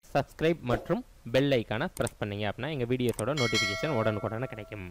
subscribe மற்றும் bell ஐக்கானை press பண்ணீங்க அப்படின்னா எங்கள் வீடியோஸோட நோட்டிஃபிகேஷன் உடனுக்குடனே கிடைக்கும்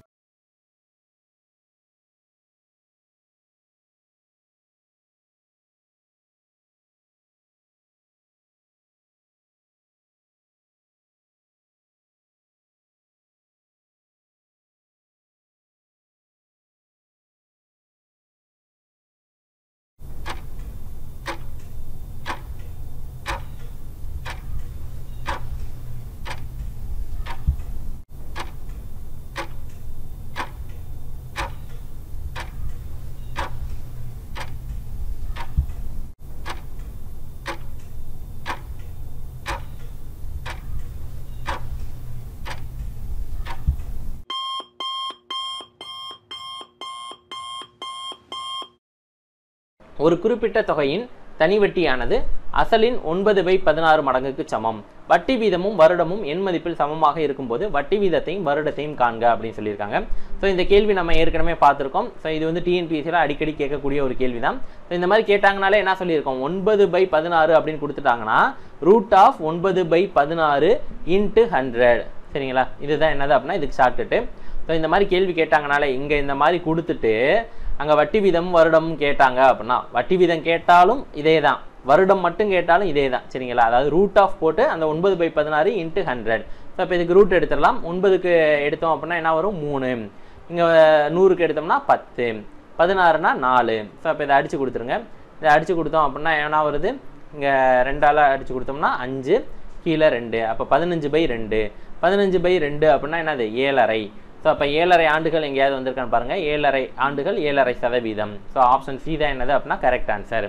ஒரு குறிப்பிட்ட தொகையின் தனி வட்டியானது அசலின் ஒன்பது பை பதினாறு மடங்குக்கு சமம் வட்டி வீதமும் வருடமும் எண் மதிப்பில் சமமாக இருக்கும்போது வட்டி வீதத்தையும் வருடத்தையும் காண்க அப்படின்னு சொல்லியிருக்காங்க ஸோ இந்த கேள்வி நம்ம ஏற்கனவே பார்த்துருக்கோம் ஸோ இது வந்து டிஎன்பிஎஸ்சியில் அடிக்கடி கேட்கக்கூடிய ஒரு கேள்வி தான் ஸோ இந்த மாதிரி கேட்டாங்கனாலே என்ன சொல்லியிருக்கோம் ஒன்பது பை பதினாறு அப்படின்னு கொடுத்துட்டாங்கன்னா ரூட் ஆஃப் ஒன்பது பை பதினாறு இன்ட்டு ஹண்ட்ரட் சரிங்களா இதுதான் என்னது அப்படின்னா இதுக்கு ஷார்ட்கட்டு ஸோ இந்த மாதிரி கேள்வி கேட்டாங்கனாலே இங்கே இந்த மாதிரி கொடுத்துட்டு அங்கே வட்டி வீதம் வருடமும் கேட்டாங்க அப்படின்னா வட்டி வீதம் கேட்டாலும் இதே தான் வருடம் மட்டும் கேட்டாலும் இதே தான் சரிங்களா அதாவது ரூட் ஆஃப் போட்டு அந்த ஒன்பது பை பதினாறு இன்ட்டு ஹண்ட்ரட் ஸோ இப்போ இதுக்கு ரூட் எடுத்துடலாம் ஒன்பதுக்கு எடுத்தோம் அப்படின்னா என்ன வரும் மூணு இங்கே நூறுக்கு எடுத்தோம்னா பத்து பதினாறுனா நாலு ஸோ இப்போ இதை அடித்து கொடுத்துருங்க இதை அடித்து கொடுத்தோம் அப்படின்னா என்ன வருது இங்கே ரெண்டால் அடித்து கொடுத்தோம்னா அஞ்சு கீழே ரெண்டு அப்போ பதினஞ்சு பை ரெண்டு பதினஞ்சு பை ரெண்டு அப்படின்னா என்னது ஏழரை ஸோ அப்போ ஏழரை ஆண்டுகள் எங்கேயாவது வந்திருக்கான்னு பாருங்கள் ஏழரை ஆண்டுகள் ஏழரை சதவீதம் ஸோ ஆப்ஷன் சி தான் என்னது அப்படின்னா கரெக்ட் ஆன்சர்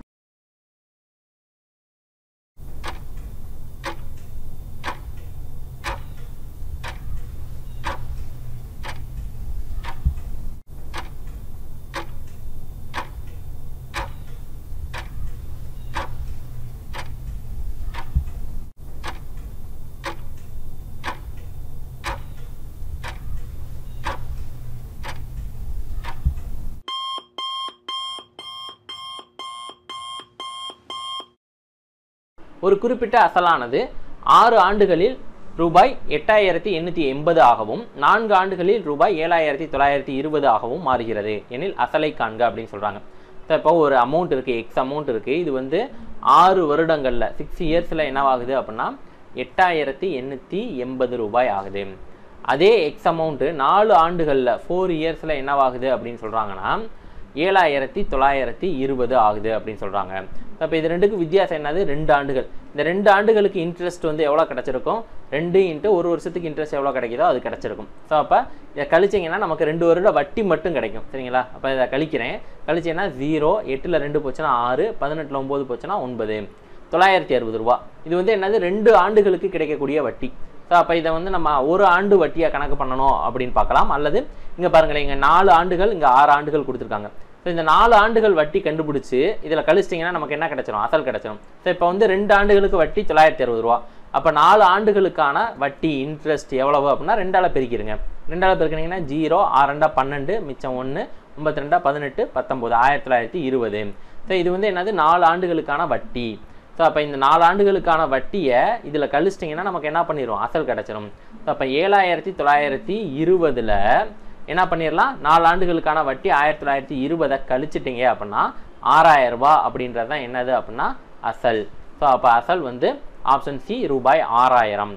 ஒரு குறிப்பிட்ட அசலானது ஆறு ஆண்டுகளில் ரூபாய் எட்டாயிரத்தி எண்ணூற்றி எண்பது ஆகவும் நான்கு ஆண்டுகளில் ரூபாய் ஏழாயிரத்தி தொள்ளாயிரத்தி இருபது ஆகவும் மாறுகிறது எனில் அசலை காண்க அப்படின்னு சொல்கிறாங்க ஸோ இப்போ ஒரு அமௌண்ட் இருக்குது எக்ஸ் அமௌண்ட் இருக்குது இது வந்து ஆறு வருடங்களில் சிக்ஸ் இயர்ஸில் என்னவாகுது அப்படின்னா எட்டாயிரத்தி எண்ணூற்றி எண்பது ரூபாய் ஆகுது அதே எக்ஸ் அமௌண்ட்டு நாலு ஆண்டுகளில் ஃபோர் இயர்ஸில் என்னவாகுது அப்படின்னு சொல்கிறாங்கன்னா ஏழாயிரத்தி தொள்ளாயிரத்தி இருபது ஆகுது அப்படின்னு சொல்கிறாங்க அப்போ இது ரெண்டுக்கு வித்தியாசம் என்னது ரெண்டு ஆண்டுகள் இந்த ரெண்டு ஆண்டுகளுக்கு இன்ட்ரெஸ்ட் வந்து எவ்வளோ கிடச்சிருக்கும் ரெண்டு இன்ட்டு ஒரு வருஷத்துக்கு இன்ட்ரெஸ்ட் எவ்வளோ கிடைக்குதோ அது கிடச்சிருக்கும் ஸோ அப்போ இதை கழிச்சிங்கன்னா நமக்கு ரெண்டு வருட வட்டி மட்டும் கிடைக்கும் சரிங்களா அப்போ இதை கழிக்கிறேன் கழிச்சேன்னா ஜீரோ எட்டில் ரெண்டு போச்சுன்னா ஆறு பதினெட்டில் ஒம்பது போச்சுன்னா ஒன்பது தொள்ளாயிரத்தி அறுபது ரூபா இது வந்து என்னது ரெண்டு ஆண்டுகளுக்கு கிடைக்கக்கூடிய வட்டி ஸோ அப்போ இதை வந்து நம்ம ஒரு ஆண்டு வட்டியாக கணக்கு பண்ணணும் அப்படின்னு பார்க்கலாம் அல்லது இங்கே பாருங்களேன் இங்கே நாலு ஆண்டுகள் இங்கே ஆறு ஆண்டுகள் கொடுத்துருக்காங்க ஸோ இந்த நாலு ஆண்டுகள் வட்டி கண்டுபிடிச்சி இதில் கழிச்சிட்டிங்கன்னா நமக்கு என்ன கிடைச்சிரும் அசல் கிடைச்சிரும் ஸோ இப்போ வந்து ரெண்டு ஆண்டுகளுக்கு வட்டி தொள்ளாயிரத்தி அறுபது ரூபா அப்போ நாலு ஆண்டுகளுக்கான வட்டி இன்ட்ரெஸ்ட் எவ்வளவு அப்படின்னா ரெண்டால் பெருக்கிடுங்க ரெண்டால் பெருக்கினீங்கன்னா ஜீரோ ஆறு ரெண்டா பன்னெண்டு மிச்சம் ஒன்று ஒன்பத்தி ரெண்டா பதினெட்டு பத்தொம்போது ஆயிரத்தி தொள்ளாயிரத்தி இருபது ஸோ இது வந்து என்னது நாலு ஆண்டுகளுக்கான வட்டி ஸோ அப்போ இந்த நாலு ஆண்டுகளுக்கான வட்டியை இதில் கழிச்சிட்டிங்கன்னா நமக்கு என்ன பண்ணிடும் அசல் கிடச்சிரும் ஸோ அப்போ ஏழாயிரத்தி தொள்ளாயிரத்தி இருபதில் என்ன பண்ணிடலாம் நாலு ஆண்டுகளுக்கான வட்டி ஆயிரத்தி தொள்ளாயிரத்தி இருபதை கழிச்சிட்டிங்க அப்படின்னா ஆறாயிரம் ரூபாய் அப்படின்றது தான் என்னது அப்படின்னா அசல் ஸோ அப்போ அசல் வந்து ஆப்ஷன் சி ரூபாய் ஆறாயிரம்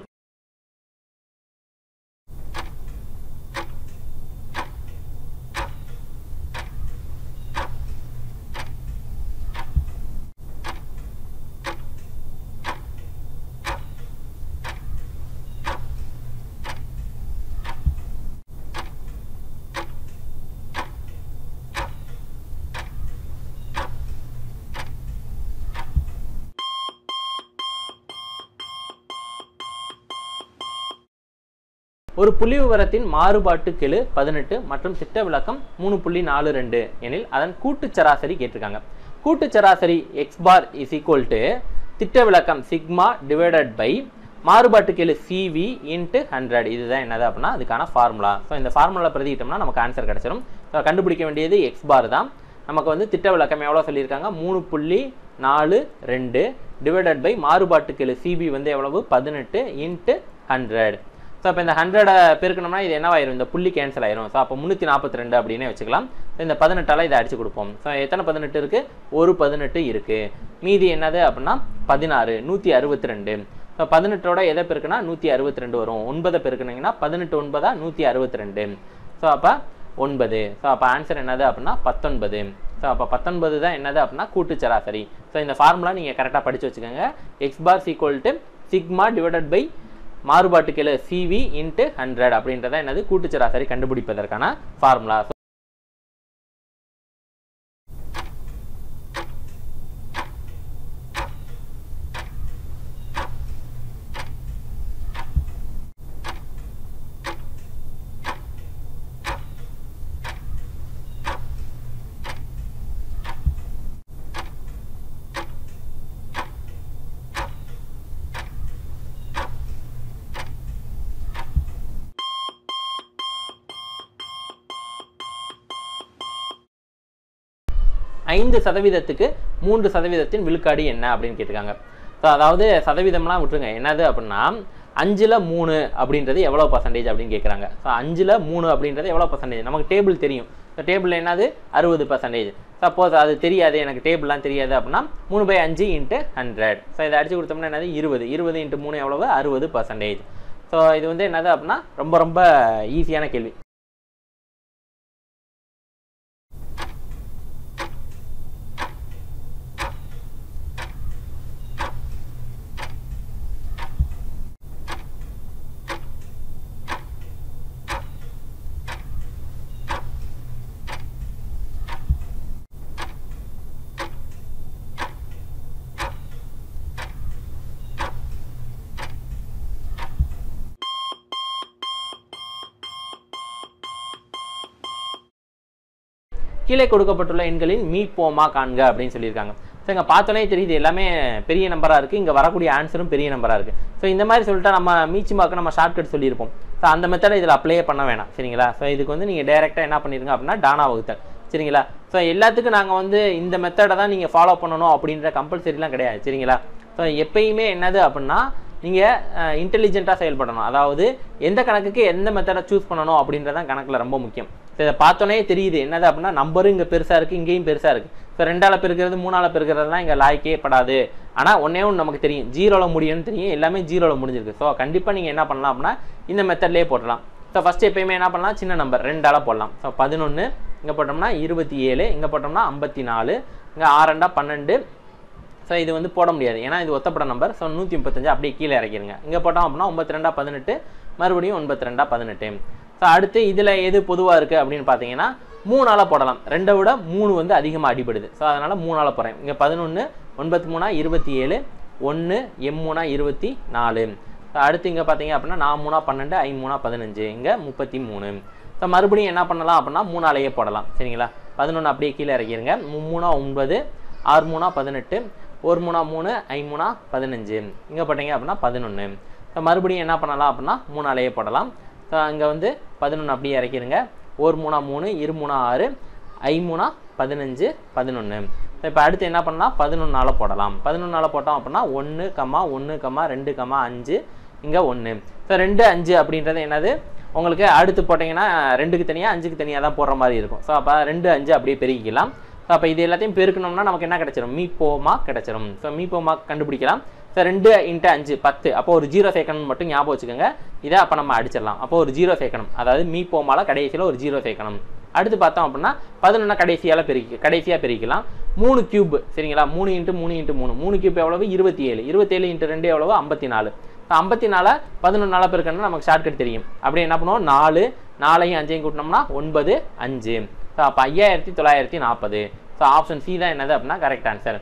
ஒரு புள்ளி விவரத்தின் மாறுபாட்டு கெழு பதினெட்டு மற்றும் திட்ட விளக்கம் மூணு புள்ளி நாலு ரெண்டு எனில் அதன் கூட்டு சராசரி கேட்டிருக்காங்க கூட்டு சராசரி X bar is equal to திட்ட விளக்கம் சிக்மா டிவைடட் பை மாறுபாட்டு கெழு சிவி இன்ட்டு ஹண்ட்ரட் இதுதான் என்னது அப்படின்னா அதுக்கான ஃபார்முலா ஸோ இந்த ஃபார்முலா பிரதிக்கிட்டோம்னா நமக்கு ஆன்சர் கிடைச்சிடும் ஸோ கண்டுபிடிக்க வேண்டியது எக்ஸ் பார் தான் நமக்கு வந்து திட்ட விளக்கம் எவ்வளோ சொல்லியிருக்காங்க மூணு புள்ளி நாலு ரெண்டு டிவைடட் பை மாறுபாட்டுக்கெழு சிபி வந்து எவ்வளவு பதினெட்டு இன்ட்டு ஹண்ட்ரட் ஸோ அப்போ இந்த ஹண்ட்ரடை பெருக்கணும்னா இது என்னவாயிரும் இந்த புள்ளி கேன்சல் ஆயிரும் ஸோ அப்போ முந்நூற்றி நாற்பத்தி ரெண்டு அப்படின்னே வச்சுக்கலாம் So, இந்த பதினெட்டால் இதை அடிச்சு கொடுப்போம் ஸோ எத்தனை பதினெட்டு இருக்குது ஒரு பதினெட்டு இருக்குது மீதி என்னது அப்படின்னா பதினாறு நூற்றி அறுபத்தி ரெண்டு ஸோ பதினெட்டோட எதை பெருக்குனா நூற்றி அறுபத்தி ரெண்டு வரும் ஒன்பதை பெருக்குனீங்கன்னா பதினெட்டு ஒன்பதா நூற்றி அறுபத்தி ரெண்டு ஸோ அப்போ ஒன்பது ஸோ அப்போ ஆன்சர் என்னது அப்படின்னா பத்தொன்பது ஸோ அப்போ பத்தொன்பது தான் என்னது அப்படின்னா கூட்டு சராசரி ஸோ இந்த ஃபார்முலா நீங்கள் கரெக்டாக படித்து வச்சுக்கோங்க X bar is equal to sigma divided by மாறுபாட்டுக்கெழு சிவி இன்ட்டு ஹண்ட்ரட் அப்படின்றத என்னது கூட்டு சராசரி கண்டுபிடிப்பதற்கான ஃபார்முலா ஐந்து சதவீதத்துக்கு மூன்று சதவீதத்தின் விழுக்காடு என்ன அப்படின்னு கேட்டிருக்காங்க ஸோ அதாவது சதவீதம்லாம் விட்டுருங்க என்னது அப்படின்னா அஞ்சில் மூணு அப்படின்றது எவ்வளோ பர்சன்டேஜ் அப்படின்னு கேட்குறாங்க ஸோ அஞ்சில் மூணு அப்படின்றது எவ்வளோ பர்சன்டேஜ் நமக்கு டேபிள் தெரியும் ஸோ டேபிள் என்னது அறுபது பர்சன்டேஜ் சப்போஸ் அது தெரியாது எனக்கு டேபிள்லாம் தெரியாது அப்படின்னா மூணு பை அஞ்சு இன்ட்டு ஹண்ட்ரட் ஸோ இதை அடிச்சு கொடுத்தோம்னா என்னது இருபது இருபது இன்ட்டு மூணு எவ்வளவு அறுபது பர்சன்டேஜ் ஸோ இது வந்து என்னது அப்படின்னா ரொம்ப ரொம்ப ஈஸியான கேள்வி கீழே கொடுக்கப்பட்டுள்ள எண்களின் மீ போமா காண்க அப்படின்னு சொல்லியிருக்காங்க ஸோ இங்கே பார்த்தோன்னே தெரியுது எல்லாமே பெரிய நம்பராக இருக்குது இங்கே வரக்கூடிய ஆன்சரும் பெரிய நம்பராக இருக்குது ஸோ இந்த மாதிரி சொல்லிட்டு நம்ம மீச்சி மார்க்கு நம்ம ஷார்ட்கட் சொல்லியிருப்போம் ஸோ அந்த மெத்தடை இதில் அப்ளை பண்ண வேணாம் சரிங்களா ஸோ இதுக்கு வந்து நீங்கள் டேரெக்டாக என்ன பண்ணிருங்க அப்படின்னா டானா வகுத்தல் சரிங்களா ஸோ எல்லாத்துக்கும் நாங்கள் வந்து இந்த மெத்தடை தான் நீங்கள் ஃபாலோ பண்ணணும் அப்படின்ற கம்பல்சரிலாம் கிடையாது சரிங்களா ஸோ எப்பயுமே என்னது அப்படின்னா நீங்கள் இன்டெலிஜென்ட்டாக செயல்படணும் அதாவது எந்த கணக்குக்கு எந்த மெத்தடை சூஸ் பண்ணணும் அப்படின்றதான் கணக்கில் ரொம்ப முக்கியம் ஸோ இதை பார்த்தோன்னே தெரியுது என்னது அப்படின்னா நம்பரும் இங்கே பெருசாக இருக்குது இங்கேயும் பெருசாக இருக்குது ஸோ ரெண்டால் பெருக்கிறது மூணால் பெருக்கிறதுலாம் இங்கே லாய்க்கே படாது ஆனால் ஒன்றே ஒன்று நமக்கு தெரியும் ஜீரோவில் முடியும்னு தெரியும் எல்லாமே ஜீரோவில் முடிஞ்சிருக்கு ஸோ கண்டிப்பாக நீங்கள் என்ன பண்ணலாம் அப்படின்னா இந்த மெத்தட்லேயே போடலாம் ஸோ ஃபஸ்ட்டு எப்பயுமே என்ன பண்ணலாம் சின்ன நம்பர் ரெண்டால் போடலாம் ஸோ பதினொன்று இங்கே போட்டோம்னா இருபத்தி ஏழு இங்கே போட்டோம்னா ஐம்பத்தி நாலு இங்கே ஆறண்டா பன்னெண்டு ஸோ இது வந்து போட முடியாது ஏன்னா இது ஒத்தப்பட நம்பர் ஸோ நூற்றி முப்பத்தஞ்சு அப்படியே கீழே இறக்கிடுங்க இங்கே போட்டோம் அப்படின்னா ஒன்பத்தி ரெண்டா பதினெட்டு மறுபடியும் ஒன்பத்தி ரெண்டா பதினெட்டு ஸோ அடுத்து இதில் எது பொதுவாக இருக்குது அப்படின்னு பார்த்தீங்கன்னா மூணால் போடலாம் ரெண்டை விட மூணு வந்து அதிகமாக அடிபடுது ஸோ அதனால் மூணால் போகிறேன் இங்கே பதினொன்று ஒன்பத்தி மூணா இருபத்தி ஏழு ஒன்று எம் மூணா இருபத்தி நாலு ஸோ அடுத்து இங்கே பார்த்தீங்க அப்படின்னா நான் மூணா பன்னெண்டு ஐ மூணா பதினஞ்சு இங்கே முப்பத்தி மூணு ஸோ மறுபடியும் என்ன பண்ணலாம் அப்படின்னா மூணாலேயே போடலாம் சரிங்களா பதினொன்று அப்படியே கீழே இறக்கிடுங்க மூ- மூணா ஒன்பது ஆறு மூணா பதினெட்டு ஒரு மூணா மூணு ஐ மூணா பதினஞ்சு இங்கே போட்டீங்க அப்படின்னா பதினொன்று ஸோ மறுபடியும் என்ன பண்ணலாம் அப்படின்னா மூணாலேயே போடலாம் ஸோ அங்கே வந்து பதினொன்று அப்படியே இறக்கிடுங்க ஒரு மூணா மூணு இரு மூணா ஆறு ஐ மூணா பதினஞ்சு பதினொன்று ஸோ இப்போ அடுத்து என்ன பண்ணலாம் பதினொன்றால் போடலாம் பதினொன்றால் போட்டோம் அப்படின்னா ஒன்று கம்மா ஒன்று கம்மா ரெண்டு கம்மா அஞ்சு இங்கே ஒன்று ஸோ ரெண்டு அஞ்சு அப்படின்றது என்னது உங்களுக்கு அடுத்து போட்டிங்கன்னா ரெண்டுக்கு தனியாக அஞ்சுக்கு தனியாக தான் போடுற மாதிரி இருக்கும் ஸோ அப்போ ரெண்டு அஞ்சு அப்படியே பெருக்கிக்கலாம் ஸோ அப்போ இது எல்லாத்தையும் பெருக்கணும்னா நமக்கு என்ன கிடைச்சிரும் மீப்போமா கிடைச்சிரும் ஸோ மீப்போமா கண்டுபிடிக்கலாம் ஸோ ரெண்டு இன்ட்டு அஞ்சு பத்து அப்போ ஒரு ஜீரோ சேர்க்கணும் மட்டும் ஞாபகம் வச்சுக்கோங்க இதை அப்போ நம்ம அடிச்சிடலாம் அப்போ ஒரு ஜீரோ சேர்க்கணும் அதாவது மீப்போமால கடைசியில் ஒரு ஜீரோ சேர்க்கணும் அடுத்து பார்த்தோம் அப்படின்னா பதினொன்னா கடைசியால் பெருக்கி கடைசியாக பெருக்கலாம் மூணு கியூப் சரிங்களா மூணு இன்ட்டு மூணு இன்ட்டு மூணு மூணு கியூப் எவ்வளவு இருபத்தி ஏழு இருபத்தேழு இன்ட்டு ரெண்டு எவ்வளவு ஐம்பத்தி நாலு ஐம்பத்தி நாலா பதினொன்று பெருக்கணும்னா நமக்கு ஷார்ட்கட் தெரியும் அப்படி என்ன பண்ணுவோம் நாலு நாலையும் அஞ்சையும் கூட்டினோம்னா ஒன்பது அஞ்சு ஸோ அப்போ ஐயாயிரத்தி தொள்ளாயிரத்தி நாற்பது ஸோ ஆப்ஷன் சி தான் என்னது அப்படின்னா கரெக்ட் ஆன்சர்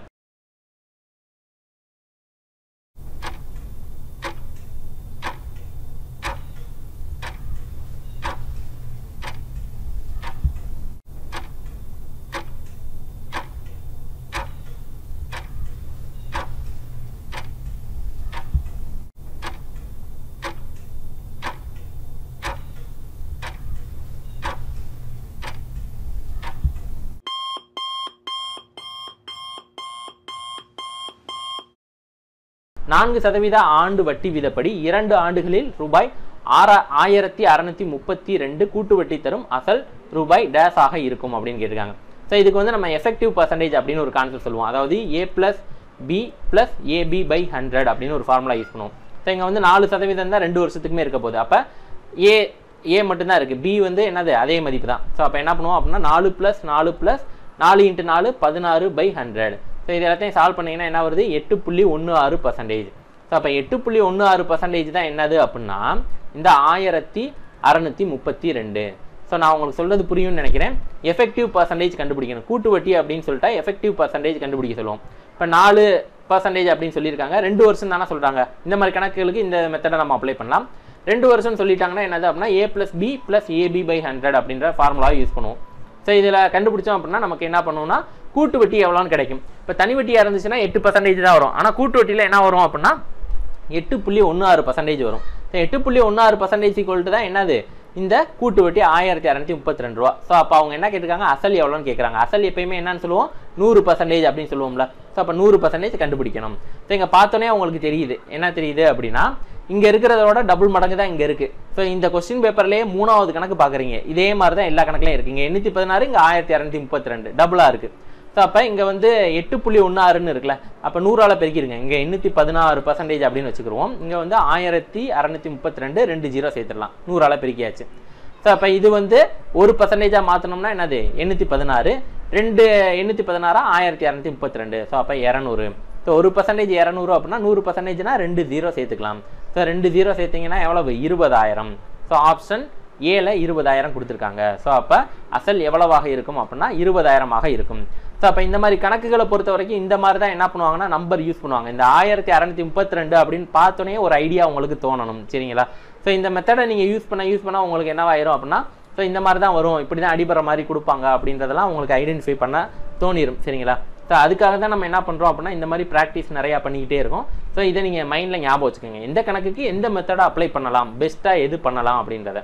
நான்கு சதவீத ஆண்டு வட்டி விதப்படி இரண்டு ஆண்டுகளில் ரூபாய் ஆற ஆயிரத்தி அறநூத்தி முப்பத்தி ரெண்டு கூட்டு வட்டி தரும் அசல் ரூபாய் டேஸ் ஆக இருக்கும் அப்படின்னு கேட்டிருக்காங்க ஸோ இதுக்கு வந்து நம்ம எஃபெக்டிவ் பர்சன்டேஜ் அப்படின்னு ஒரு கான்செப்ட் சொல்லுவோம் அதாவது A plus B plus AB by hundred அப்படின்னு ஒரு ஃபார்முலா யூஸ் பண்ணுவோம் ஸோ இங்கே வந்து நாலு சதவீதம் தான் ரெண்டு வருஷத்துக்குமே இருக்க போகுது அப்போ ஏ ஏ மட்டும்தான் இருக்குது பி வந்து என்னது அதே மதிப்பு தான் ஸோ அப்போ என்ன பண்ணுவோம் அப்படின்னா நாலு ப்ளஸ் நாலு ப்ளஸ் நாலு இன்ட்டு நாலு பதினாறு பை ஹண்ட்ரட் ஸோ இது எல்லாத்தையும் சால்வ் பண்ணீங்கன்னா என்ன வருது எட்டு புள்ளி ஒன்று ஆறு பர்சன்டேஜ் ஸோ அப்போ எட்டு புள்ளி ஒன்று ஆறு பர்சன்டேஜ் தான் என்னது அப்படின்னா இந்த ஆயிரத்தி அறநூற்றி முப்பத்தி ரெண்டு ஸோ நான் உங்களுக்கு சொல்றது புரியும்னு நினைக்கிறேன் எஃபெக்டிவ் பர்சன்டேஜ் கண்டுபிடிக்கணும் கூட்டு வட்டி அப்படின்னு சொல்லிட்டா எஃபெக்டிவ் பர்சன்டேஜ் கண்டுபிடிக்க சொல்லுவோம் இப்போ நாலு பர்சன்டேஜ் அப்படின்னு சொல்லியிருக்காங்க ரெண்டு வருஷம் தானே சொல்கிறாங்க இந்த மாதிரி கணக்குகளுக்கு இந்த மெத்தடை நம்ம அப்ளை பண்ணலாம் ரெண்டு வருஷம் சொல்லிட்டாங்கன்னா என்னது அப்படின்னா A plus B plus AB by hundred அப்படின்ற ஃபார்முலாவை யூஸ் பண்ணுவோம் ஸோ இதில் கண்டுபிடிச்சோம் அப்படின்னா நமக்கு என்ன பண்ணுவோம்னா கூட்டு வட்டி எவ்வளோன்னு கிடைக்கும் இப்போ தனி வட்டியாக இருந்துச்சுன்னா எட்டு பர்சன்டேஜ் தான் வரும் ஆனால் கூட்டு வட்டியில் என்ன வரும் அப்படின்னா எட்டு புள்ளி ஒன்று ஆறு பர்சன்டேஜ் வரும் ஸோ எட்டு புள்ளி ஒன்று ஆறு பர்சன்டேஜ் ஈக்குவல் தான் என்னது இந்த கூட்டு வட்டி ஆயிரத்தி இரநூத்தி முப்பத்தி ரெண்டு ரூபா ஸோ அப்போ அவங்க என்ன கேட்டிருக்காங்க அசல் எவ்வளோன்னு கேட்குறாங்க அசல் எப்பயுமே என்னன்னு சொல்லுவோம் நூறு பர்சன்டேஜ் அப்படின்னு சொல்லுவோம்ல ஸோ அப்போ நூறு பர்சன்டேஜ் கண்டுபிடிக்கணும் ஸோ இங்கே பார்த்தோன்னே உங்களுக்கு தெரியுது என்ன தெரியுது அப்படின்னா இங்கே இருக்கிறதோட டபுள் மடங்கு தான் இங்கே இருக்குது ஸோ இந்த கொஸ்டின் பேப்பர்லேயே மூணாவது கணக்கு பார்க்குறீங்க இதே மாதிரி தான் எல்லா கணக்குலையும் இருக்குது இங்கே எண்ணூற்றி பதினாறு இங்கே ஆயிரத்தி இரநூத்தி முப்பத்தி ரெண்டு டபுளாக இருக்குது ஸோ அப்போ இங்கே வந்து எட்டு புள்ளி ஒன்று ஆறுன்னு இருக்குல்ல அப்போ நூறால் பெருக்கிடுங்க இங்கே எண்ணூற்றி பதினாறு பர்சன்டேஜ் அப்படின்னு வச்சுக்கிருவோம் இங்கே வந்து ஆயிரத்தி அறநூற்றி முப்பத்தி ரெண்டு ரெண்டு ஜீரோ சேர்த்துடலாம் நூறால் பெருக்கியாச்சு ஸோ அப்போ இது வந்து ஒரு பர்சன்டேஜாக மாற்றணும்னா என்னது எண்ணூற்றி பதினாறு ரெண்டு எண்ணூற்றி பதினாறா ஆயிரத்தி இரநூத்தி முப்பத்தி ரெண்டு ஸோ அப்போ இரநூறு ஸோ ஒரு பர்சன்டேஜ் இரநூறு அப்படின்னா நூறு பர்சன்டேஜ்னா ரெண்டு ஜீரோ சேர்த்துக்கலாம் ஸோ ரெண்டு ஜீரோ சேர்த்தீங்கன்னா எவ்வளவு இருபதாயிரம் ஸோ ஆப்ஷன் ஏல இருபதாயிரம் கொடுத்துருக்காங்க ஸோ அப்போ அசல் எவ்வளவாக இருக்கும் அப்படின்னா இருபதாயிரமாக இருக்கும் ஸோ அப்போ இந்த மாதிரி கணக்குகளை பொறுத்த வரைக்கும் இந்த மாதிரி தான் என்ன பண்ணுவாங்கன்னா நம்பர் யூஸ் பண்ணுவாங்க இந்த ஆயிரத்தி அறநூத்தி முப்பத்தி ரெண்டு அப்படின்னு பார்த்தோன்னே ஒரு ஐடியா உங்களுக்கு தோணணும் சரிங்களா ஸோ இந்த மெத்தடை நீங்கள் யூஸ் பண்ண யூஸ் பண்ண உங்களுக்கு என்னவாயிரும் அப்படின்னா ஸோ இந்த மாதிரி தான் வரும் இப்படி தான் அடிபடுற மாதிரி கொடுப்பாங்க அப்படின்றதெல்லாம் உங்களுக்கு ஐடென்டிஃபை பண்ண தோணிரும் சரிங்களா ஸோ அதுக்காக தான் நம்ம என்ன பண்ணுறோம் அப்படின்னா இந்த மாதிரி ப்ராக்டிஸ் நிறையா பண்ணிக்கிட்டே இருக்கோம் ஸோ இதை நீங்கள் மைண்டில் ஞாபகம் வச்சுக்கோங்க எந்த கணக்குக்கு எந்த மெத்தடை அப்ளை பண்ணலாம் பெஸ்ட்டாக எது பண்ணலாம் அப்படின்றத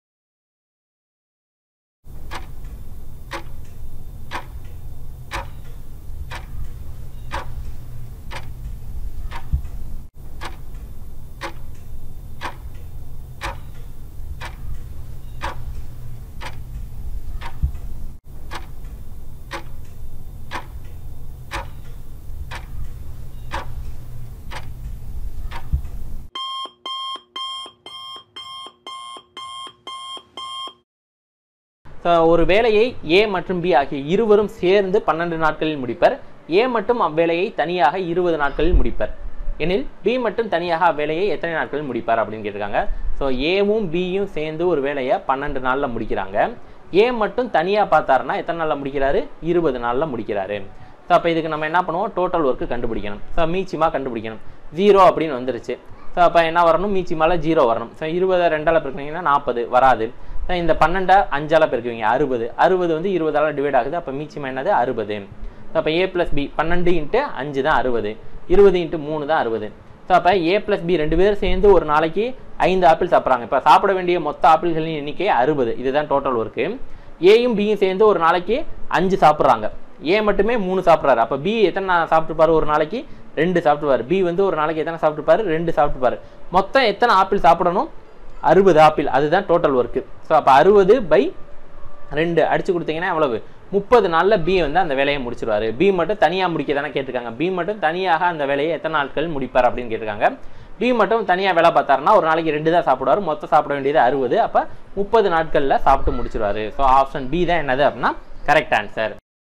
ஸோ ஒரு வேலையை ஏ மற்றும் பி ஆகிய இருவரும் சேர்ந்து பன்னெண்டு நாட்களில் முடிப்பர் ஏ மட்டும் அவ்வேலையை தனியாக இருபது நாட்களில் முடிப்பர் எனில் பி மட்டும் தனியாக அவ்வேலையை எத்தனை நாட்களில் முடிப்பார் அப்படின்னு கேட்டிருக்காங்க ஸோ ஏவும் பியும் சேர்ந்து ஒரு வேலையை பன்னெண்டு நாளில் முடிக்கிறாங்க ஏ மட்டும் தனியாக பார்த்தாருன்னா எத்தனை நாளில் முடிக்கிறாரு இருபது நாளில் முடிக்கிறாரு ஸோ அப்போ இதுக்கு நம்ம என்ன பண்ணுவோம் டோட்டல் ஒர்க்கு கண்டுபிடிக்கணும் ஸோ மீச்சிமா கண்டுபிடிக்கணும் ஜீரோ அப்படின்னு வந்துருச்சு ஸோ அப்போ என்ன வரணும் மீச்சிமால ஜீரோ வரணும் ஸோ இருபதை ரெண்டால் பெருக்கினீங்கன்னா நாற்பது வராது ஸோ இந்த பன்னெண்டை அஞ்சால் பெருக்குவீங்க அறுபது அறுபது வந்து இருபதால் டிவைட் ஆகுது அப்போ மீச்சிமா என்னது அறுபது ஸோ அப்போ ஏ ப்ளஸ் பி பன்னெண்டு இன்ட்டு அஞ்சு தான் அறுபது இருபது இன்ட்டு மூணு தான் அறுபது ஸோ அப்போ ஏ ப்ளஸ் பி ரெண்டு பேரும் சேர்ந்து ஒரு நாளைக்கு ஐந்து ஆப்பிள் சாப்பிட்றாங்க இப்போ சாப்பிட வேண்டிய மொத்த ஆப்பிள்களின் எண்ணிக்கை அறுபது இதுதான் டோட்டல் ஒர்க்கு ஏயும் பியும் சேர்ந்து ஒரு நாளைக்கு அஞ்சு சாப்பிட்றாங்க ஏ மட்டுமே மூணு சாப்பிட்றாரு அப்போ பி எத்தனை சாப்பிட்டுப்பாரு ஒரு நாளைக்கு ரெண்டு சாப்பிட்டுப்பாரு பி வந்து ஒரு நாளைக்கு எத்தனை சாப்பிட்டுப்பாரு ரெண்டு சாப்பிட்டுப்பாரு மொத்தம் எத்தனை ஆப்பிள் சாப்பிடணும் அறுபது ஆப்பிள் அதுதான் டோட்டல் ஒர்க்கு ஸோ அப்போ அறுபது பை ரெண்டு அடிச்சு கொடுத்தீங்கன்னா எவ்வளவு முப்பது நாளில் பி வந்து அந்த வேலையை முடிச்சிருவாரு பி மட்டும் தனியாக முடிக்க தானே கேட்டிருக்காங்க பி மட்டும் தனியாக அந்த வேலையை எத்தனை நாட்கள் முடிப்பார் அப்படின்னு கேட்டிருக்காங்க பி மட்டும் தனியாக வேலை பார்த்தாருன்னா ஒரு நாளைக்கு ரெண்டு தான் சாப்பிடுவார் மொத்தம் சாப்பிட வேண்டியது அறுபது அப்போ முப்பது நாட்களில் சாப்பிட்டு முடிச்சிருவாரு ஸோ ஆப்ஷன் பி தான் என்னது அப்படின்னா கரெக்ட் ஆன்சர்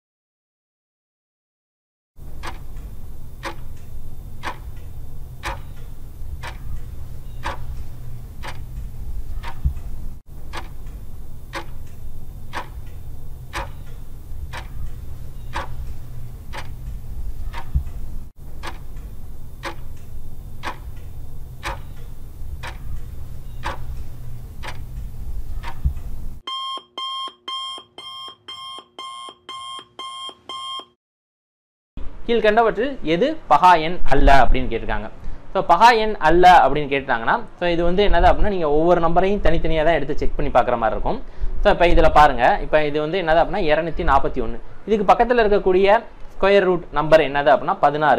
கீழ்கண்டவற்றில் எது பகா எண் அல்ல அப்படின்னு கேட்டிருக்காங்க ஸோ பகா எண் அல்ல அப்படின்னு கேட்டாங்கன்னா ஸோ இது வந்து என்னது அப்படின்னா நீங்கள் ஒவ்வொரு நம்பரையும் தனித்தனியாக தான் எடுத்து செக் பண்ணி பார்க்குற மாதிரி இருக்கும் ஸோ இப்போ இதில் பாருங்கள் இப்போ இது வந்து என்னது அப்படின்னா இரநூத்தி நாற்பத்தி ஒன்று இதுக்கு பக்கத்தில் இருக்கக்கூடிய ஸ்கொயர் ரூட் நம்பர் என்னது அப்படின்னா பதினாறு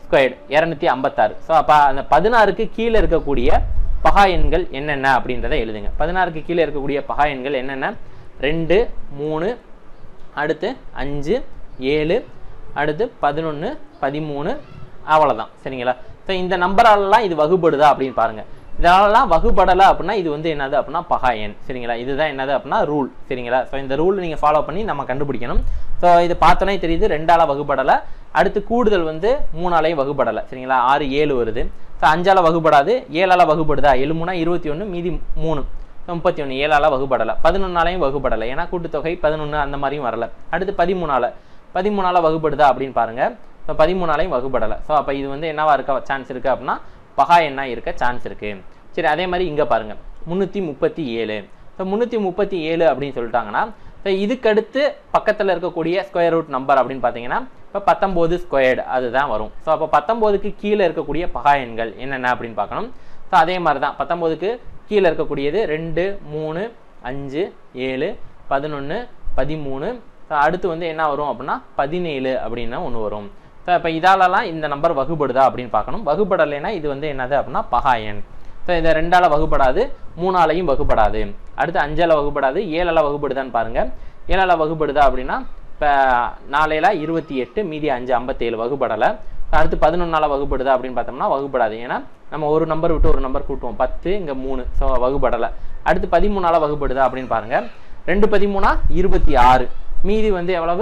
ஸ்கொயர்டு இரநூத்தி ஐம்பத்தாறு ஸோ அப்போ அந்த பதினாறுக்கு கீழே இருக்கக்கூடிய பகா எண்கள் என்னென்ன அப்படின்றத எழுதுங்க பதினாறுக்கு கீழே இருக்கக்கூடிய பகா எண்கள் என்னென்ன ரெண்டு மூணு அடுத்து அஞ்சு ஏழு அடுத்து பதினொன்று பதிமூணு அவ்வளோதான் சரிங்களா ஸோ இந்த நம்பராலலாம் இது வகுபடுதா அப்படின்னு பாருங்க இதனாலலாம் வகுபடலை அப்படின்னா இது வந்து என்னது அப்படின்னா பகா எண் சரிங்களா இதுதான் என்னது அப்படின்னா ரூல் சரிங்களா ஸோ இந்த ரூல் நீங்கள் ஃபாலோ பண்ணி நம்ம கண்டுபிடிக்கணும் ஸோ இது பார்த்தோன்னே தெரியுது ரெண்டால வகுபடலை அடுத்து கூடுதல் வந்து மூணாலையும் வகுபடலை சரிங்களா ஆறு ஏழு வருது ஸோ அஞ்சால வகுபடாது ஏழால வகுபடுதா ஏழு மூணா இருபத்தி ஒன்று மீதி மூணு முப்பத்தி ஒன்று ஏழால வகுபடலை பதினொன்னாலையும் வகுபடலை ஏன்னா கூட்டுத்தொகை பதினொன்று அந்த மாதிரியும் வரல அடுத்து பதிமூணால பதிமூணால வகுபடுதா அப்படின்னு பாருங்க இப்போ பதிமூணாலையும் வகுபடலை ஸோ அப்போ இது வந்து என்னவா இருக்க சான்ஸ் இருக்கு அப்படின்னா பகா எண்ணா இருக்க சான்ஸ் இருக்கு சரி அதே மாதிரி இங்கே பாருங்க முந்நூற்றி முப்பத்தி ஏழு ஸோ முந்நூற்றி முப்பத்தி ஏழு அப்படின்னு சொல்லிட்டாங்கன்னா ஸோ இதுக்கடுத்து பக்கத்தில் இருக்கக்கூடிய ஸ்கொயர் ரூட் நம்பர் அப்படின்னு பார்த்தீங்கன்னா இப்போ பத்தொம்போது ஸ்கொயர்டு அதுதான் வரும் ஸோ அப்போ பத்தொம்போதுக்கு கீழே இருக்கக்கூடிய பகா எண்கள் என்னென்ன அப்படின்னு பார்க்கணும் ஸோ அதே மாதிரி தான் பத்தொம்போதுக்கு கீழே இருக்கக்கூடியது ரெண்டு மூணு அஞ்சு ஏழு பதினொன்று பதிமூணு ஸோ அடுத்து வந்து என்ன வரும் அப்படின்னா பதினேழு அப்படின்னு ஒன்று வரும் ஸோ இப்போ இதாலலாம் இந்த நம்பர் வகுபடுதா அப்படின்னு பார்க்கணும் வகுபடலைன்னா இது வந்து என்னது அப்படின்னா பகா எண் ஸோ இதை ரெண்டால வகுபடாது மூணாலையும் வகுபடாது அடுத்து அஞ்சால வகுபடாது ஏழால வகுபடுதான்னு பாருங்க ஏழால வகுபடுதா அப்படின்னா இப்போ நாளையில இருபத்தி எட்டு மீதி அஞ்சு ஐம்பத்தேழு வகுபடலை அடுத்து பதினொன்னால வகுபடுதா அப்படின்னு பார்த்தோம்னா வகுபடாது ஏன்னா நம்ம ஒரு நம்பர் விட்டு ஒரு நம்பர் கூட்டுவோம் பத்து இங்கே மூணு ஸோ வகுபடலை அடுத்து பதிமூணால வகுபடுதா அப்படின்னு பாருங்க ரெண்டு பதிமூணா இருபத்தி ஆறு மீதி வந்து எவ்வளவு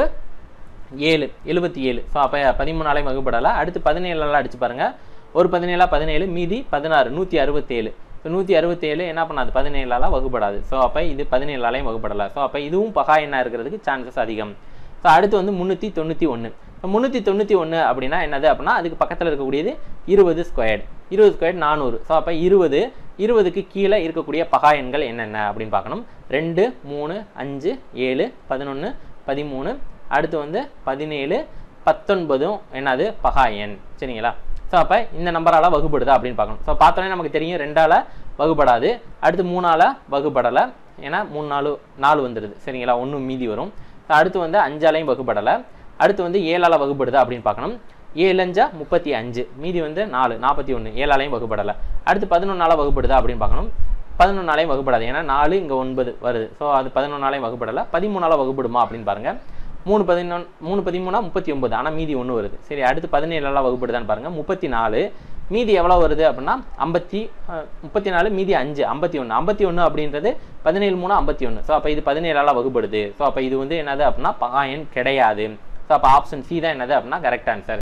ஏழு எழுபத்தி ஏழு ஸோ அப்போ பதிமூணாலையும் வகுப்படலை அடுத்து பதினேழுலாம் அடிச்சு பாருங்க ஒரு பதினேழா பதினேழு மீதி பதினாறு நூற்றி அறுபத்தேழு ஸோ நூற்றி அறுபத்தேழு என்ன பண்ணாது பதினேழால வகுப்படாது ஸோ அப்போ இது பதினேழாலையும் வகுப்படலை ஸோ அப்போ இதுவும் பகா எண்ணா இருக்கிறதுக்கு சான்சஸ் அதிகம் ஸோ அடுத்து வந்து முந்நூற்றி தொண்ணூற்றி ஒன்று முந்நூற்றி தொண்ணூற்றி ஒன்று அப்படின்னா என்னது அப்படின்னா அதுக்கு பக்கத்தில் இருக்கக்கூடியது இருபது ஸ்கொயர்டு இருபது ஸ்கொயர்டு நானூறு ஸோ அப்போ இருபது இருபதுக்கு கீழே இருக்கக்கூடிய பகா எண்கள் என்னென்ன அப்படின்னு பார்க்கணும் ரெண்டு மூணு அஞ்சு ஏழு பதினொன்று பதிமூணு அடுத்து வந்து பதினேழு பத்தொன்பதும் என்னது பகா எண் சரிங்களா ஸோ அப்போ இந்த நம்பரால் வகுப்படுதா அப்படின்னு பார்க்கணும் ஸோ பார்த்தோன்னே நமக்கு தெரியும் ரெண்டால் வகுப்படாது அடுத்து மூணால் வகுப்படலை ஏன்னா மூணு நாலு நாலு வந்துடுது சரிங்களா ஒன்று மீதி வரும் So அடுத்து வந்து அஞ்சாலையும் வகுப்படலை அடுத்து வந்து ஏழால் வகுப்படுதா அப்படின்னு பார்க்கணும் ஏழு அஞ்சா முப்பத்தி அஞ்சு மீதி வந்து நாலு நாற்பத்தி ஒன்று ஏழாலையும் வகுப்படலை அடுத்து பதினொன்னால வகுப்படுதா அப்படின்னு பார்க்கணும் பதினொன்னாலையும் வகுப்படாது ஏன்னா நாலு இங்கே ஒன்பது வருது ஸோ அது பதினொன்னாலையும் வகுப்படலை பதிமூணால வகுப்படுமா அப்படின்னு பாருங்க மூணு பதினொன்று மூணு பதிமூணா முப்பத்தி ஒன்பது ஆனால் மீதி ஒன்று வருது சரி அடுத்து பதினேழால வகுப்படுதான்னு பாருங்க முப்பத்தி நாலு மீதி எவ்வளோ வருது அப்படின்னா ஐம்பத்தி அஹ், முப்பத்தி நாலு மீதி அஞ்சு ஐம்பத்தி ஒன்று ஐம்பத்தி ஒன்று அப்படின்றது பதினேழு மூணு ஐம்பத்தி ஒன்று ஸோ அப்போ இது பதினேழால வகுப்படுது ஸோ அப்போ இது வந்து என்னது அப்படின்னா பகாயன் கிடையாது ஸோ அப்போ ஆப்ஷன் சி தான் என்னது அப்படின்னா கரெக்ட் ஆன்சர்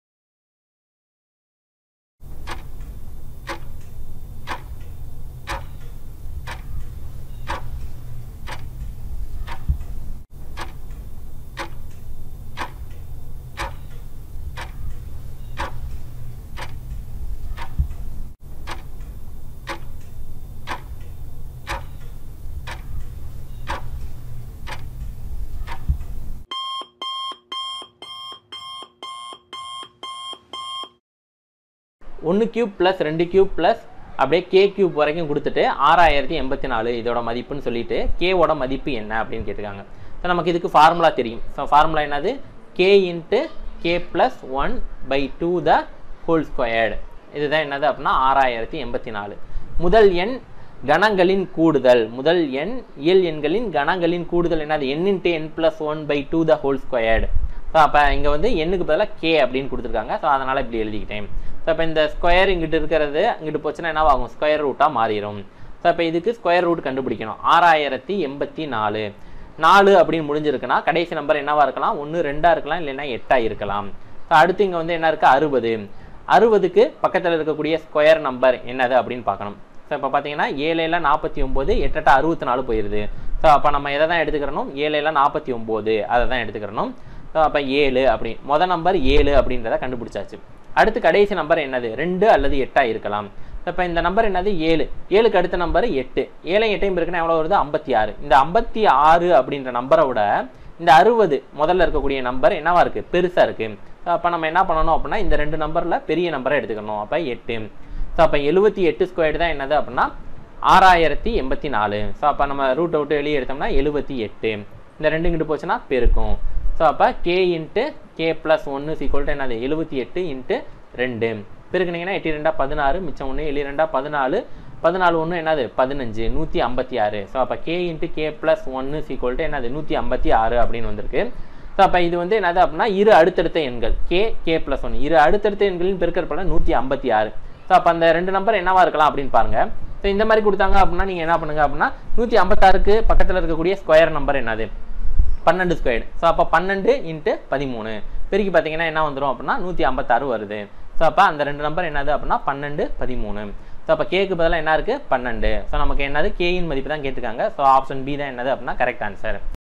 ஒன்று கியூப் ப்ளஸ் ரெண்டு கியூப் ப்ளஸ் அப்படியே கே கியூப் வரைக்கும் கொடுத்துட்டு ஆறாயிரத்தி எண்பத்தி நாலு இதோட மதிப்புன்னு சொல்லிட்டு கேவோட மதிப்பு என்ன அப்படின்னு கேட்டிருக்காங்க ஸோ நமக்கு இதுக்கு ஃபார்முலா தெரியும் ஸோ ஃபார்முலா என்னது K into K plus one by two the whole squared இதுதான் என்னது அப்படின்னா ஆறாயிரத்தி எண்பத்தி நாலு முதல் எண் கணங்களின் கூடுதல் முதல் எண் இயல் எண்களின் கணங்களின் கூடுதல் என்னது n into N plus one by two the whole squared so அப்போ இங்கே வந்து எண்ணுக்கு பதிலாக கே அப்படின்னு கொடுத்துருக்காங்க ஸோ அதனால் இப்படி எழுதிக்கிட்டேன் ஸோ இப்போ இந்த ஸ்கொயர் இங்கிட்டு இருக்கிறது இங்கிட்டு போச்சுன்னா என்னவாகும் ஸ்கொயர் ரூட்டாக மாறிடும் ஸோ இப்போ இதுக்கு ஸ்கொயர் ரூட் கண்டுபிடிக்கணும் ஆறாயிரத்தி எண்பத்தி நாலு நாலு அப்படின்னு முடிஞ்சிருக்குன்னா கடைசி நம்பர் என்னவா இருக்கலாம் ஒன்று ரெண்டா இருக்கலாம் இல்லைன்னா எட்டா இருக்கலாம் ஸோ அடுத்து இங்கே வந்து என்ன இருக்கு அறுபது அறுபதுக்கு பக்கத்தில் இருக்கக்கூடிய ஸ்கொயர் நம்பர் என்னது அப்படின்னு பார்க்கணும் ஸோ இப்போ பார்த்தீங்கன்னா ஏழையில நாற்பத்தி ஒம்பது எட்டெட்டா அறுபத்தி நாலு போயிடுது ஸோ அப்போ நம்ம எதை தான் எடுத்துக்கிறணும் ஏழையில நாற்பத்தி ஒம்பது அதை தான் எடுத்துக்கிறணும் ஸோ அப்போ ஏழு அப்படி மொதல் நம்பர் ஏழு அப்படின்றத கண்டுபிடிச்சாச்சு அடுத்து கடைசி நம்பர் என்னது ரெண்டு அல்லது எட்டா இருக்கலாம் இப்போ இந்த நம்பர் என்னது ஏழு ஏழுக்கு அடுத்த நம்பர் எட்டு ஏழை எட்டையும் இருக்குன்னா எவ்வளோ வருது ஐம்பத்தி ஆறு இந்த ஐம்பத்தி ஆறு அப்படின்ற நம்பரை விட இந்த அறுபது முதல்ல இருக்கக்கூடிய நம்பர் என்னவா இருக்கு பெருசா இருக்கு அப்போ நம்ம என்ன பண்ணணும் அப்படின்னா இந்த ரெண்டு நம்பர்ல பெரிய நம்பரை எடுத்துக்கணும் அப்போ எட்டு ஸோ அப்போ எழுபத்தி எட்டு ஸ்கொயர் தான் என்னது அப்படின்னா ஆறாயிரத்தி எண்பத்தி நாலு ஸோ அப்போ நம்ம ரூட்டை விட்டு வெளியே எடுத்தோம்னா எழுபத்தி எட்டு இந்த ரெண்டு இங்கிட்டு போச்சுன்னா பெருக்கும் ஸோ அப்போ கே இன்ட்டு கே ப்ளஸ் ஒன்று சீக்வல் என்னது எழுபத்தி எட்டு இன்ட்டு ரெண்டு பெருக்குனீங்கன்னா எட்டு ரெண்டா பதினாறு மிச்சம் ஒன்று எளி ரெண்டா பதினாலு பதினாலு ஒன்று என்னது பதினஞ்சு நூற்றி ஐம்பத்தி ஆறு ஸோ அப்போ கே இன்ட்டு கே ப்ளஸ் ஒன்று சீக்வல் டு என்னது நூற்றி ஐம்பத்தி ஆறு அப்படின்னு வந்திருக்கு ஸோ அப்போ இது வந்து என்னது அப்படின்னா இரு அடுத்தடுத்த எண்கள் கே கே ப்ளஸ் ஒன் இரு அடுத்தடுத்த எண்களின் பெருக்கற் பலன் நூற்றி ஐம்பத்தி ஆறு ஸோ அப்போ அந்த ரெண்டு நம்பர் என்னவா இருக்கலாம் அப்படின்னு பாருங்க ஸோ இந்த மாதிரி கொடுத்தாங்க அப்படின்னா நீங்கள் என்ன பண்ணுங்க அப்படின்னா நூற்றி ஐம்பத்தாறுக்கு பக்கத்தில் இருக்கக்கூடிய ஸ்கொயர் நம்பர் என்னது பன்னெண்டு ஸ்கொயர்டு ஸோ அப்போ பன்னெண்டு இன்ட்டு பதிமூணு பெருக்கி பார்த்தீங்கன்னா என்ன வந்துடும் அப்படின்னா நூற்றி ஐம்பத்தாறு வருது ஸோ அப்போ அந்த ரெண்டு நம்பர் என்னது அப்படின்னா பன்னெண்டு பதிமூணு ஸோ அப்போ கேக்கு பதிலாக என்ன இருக்குது பன்னெண்டு ஸோ நமக்கு என்னது கேயின் மதிப்பு தான் கேட்டிருக்காங்க ஸோ ஆப்ஷன் பி தான் என்னது அப்படின்னா correct answer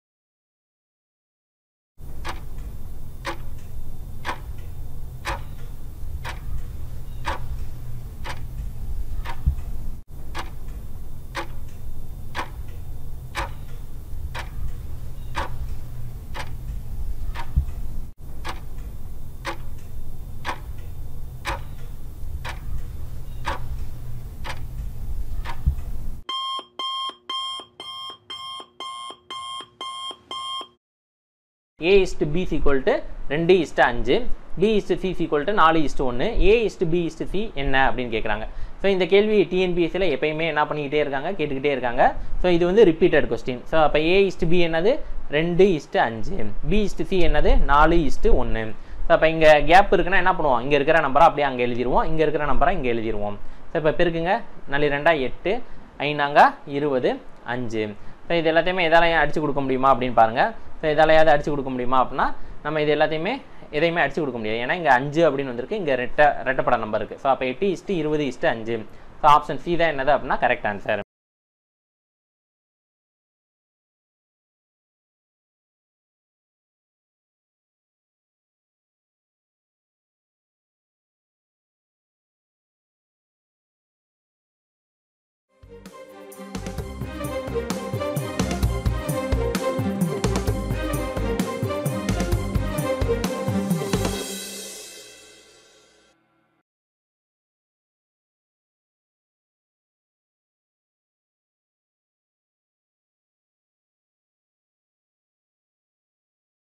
A is to B is equal to ரெண்டு இஸ்டு அஞ்சு B is to C is equal to நாலு இஸ்டு ஒன்று A is to B is to C என்ன அப்படின்னு கேட்குறாங்க ஸோ இந்த கேள்வி டிஎன்பிஎஸ்சியில் எப்பயுமே என்ன பண்ணிக்கிட்டே இருக்காங்க கேட்டுக்கிட்டே இருக்காங்க ஸோ இது வந்து ரிப்பீட்டட் கொஸ்டின் ஸோ அப்போ ஏ இஸ்டு பி என்னது ரெண்டு இஸ்டு அஞ்சு பி இஸ்டு சி என்னது நாலு இஸ்டு ஒன்று ஸோ அப்போ இங்கே கேப் இருக்குன்னா என்ன பண்ணுவோம் இங்கே இருக்கிற நம்பரை அப்படியே அங்கே எழுதிருவோம் இங்கே இருக்கிற நம்பரை இங்கே எழுதிருவோம் ஸோ இப்போ பெருக்குங்க நாலு ரெண்டா எட்டு ஐநாங்க இருபது அஞ்சு ஸோ இது எல்லாத்தையுமே எதாலையும் அடிச்சு கொடுக்க முடியுமா அப்படின்னு பாருங்கள் ஸோ எதாலையாவது அடிச்சு கொடுக்க முடியுமா அப்படின்னா நம்ம இது எல்லாத்தையுமே எதையுமே அடிச்சு கொடுக்க முடியாது ஏன்னா இங்கே அஞ்சு அப்படின்னு வந்திருக்கு இங்கே ரெட்ட ரெட்டப்பட நம்பர் இருக்குது ஸோ அப்போ எட்டு இஸ்ட்டு இருபது இஸ்ட்டு அஞ்சு ஸோ ஆப்ஷன் சி தான் என்னது அப்படின்னா கரெக்ட் ஆன்சர்